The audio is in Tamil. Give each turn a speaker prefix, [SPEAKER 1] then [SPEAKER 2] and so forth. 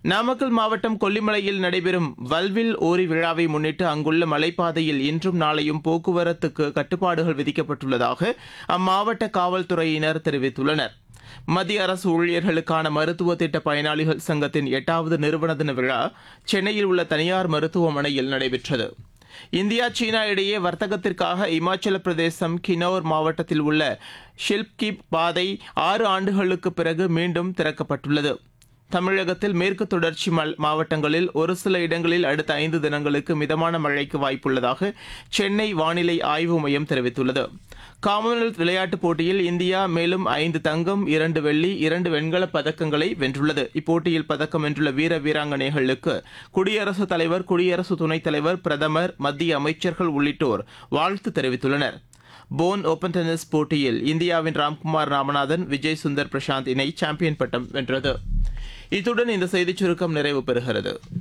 [SPEAKER 1] நாமக்கல் மாவட்டம் கொல்லிமலையில் நடைபெறும் வல்வில் ஓரி விழாவை முன்னிட்டு அங்குள்ள மலைப்பாதையில் இன்றும் நாளையும் போக்குவரத்துக்கு கட்டுப்பாடுகள் விதிக்கப்பட்டுள்ளதாக அம்மாவட்ட காவல்துறையினர் தெரிவித்துள்ளனர் மத்திய அரசு ஊழியர்களுக்கான மருத்துவ திட்ட பயனாளிகள் சங்கத்தின் எட்டாவது நிறுவன தின விழா சென்னையில் உள்ள தனியார் மருத்துவமனையில் நடைபெற்றது இந்தியா சீனா இடையே வர்த்தகத்திற்காக இமாச்சல பிரதேசம் கினோர் மாவட்டத்தில் உள்ள ஷில்ப்கிப் பாதை ஆறு ஆண்டுகளுக்கு பிறகு மீண்டும் திறக்கப்பட்டுள்ளது தமிழகத்தில் மேற்கு தொடர்ச்சி மல்- மாவட்டங்களில் ஒரு சில இடங்களில் அடுத்த ஐந்து தினங்களுக்கு மிதமான மழைக்கு வாய்ப்புள்ளதாக சென்னை வானிலை ஆய்வு மையம் தெரிவித்துள்ளது காமன்வெல்த் விளையாட்டுப் போட்டியில் இந்தியா மேலும் ஐந்து தங்கம் இரண்டு வெள்ளி இரண்டு வெண்கலப் பதக்கங்களை வென்றுள்ளது இப்போட்டியில் பதக்கம் வென்றுள்ள வீர வீராங்கனைகளுக்கு குடியரசுத் தலைவர் குடியரசு துணைத் தலைவர் பிரதமர் மத்திய அமைச்சர்கள் உள்ளிட்டோர் வாழ்த்து தெரிவித்துள்ளனர் போன் ஓபன் டென்னிஸ் போட்டியில் இந்தியாவின் ராம்குமார் ராமநாதன் விஜய் சுந்தர் பிரசாந்த் இணை சாம்பியன் பட்டம் வென்றது இத்துடன் இந்த செய்திச் சுருக்கம் நிறைவு பெறுகிறது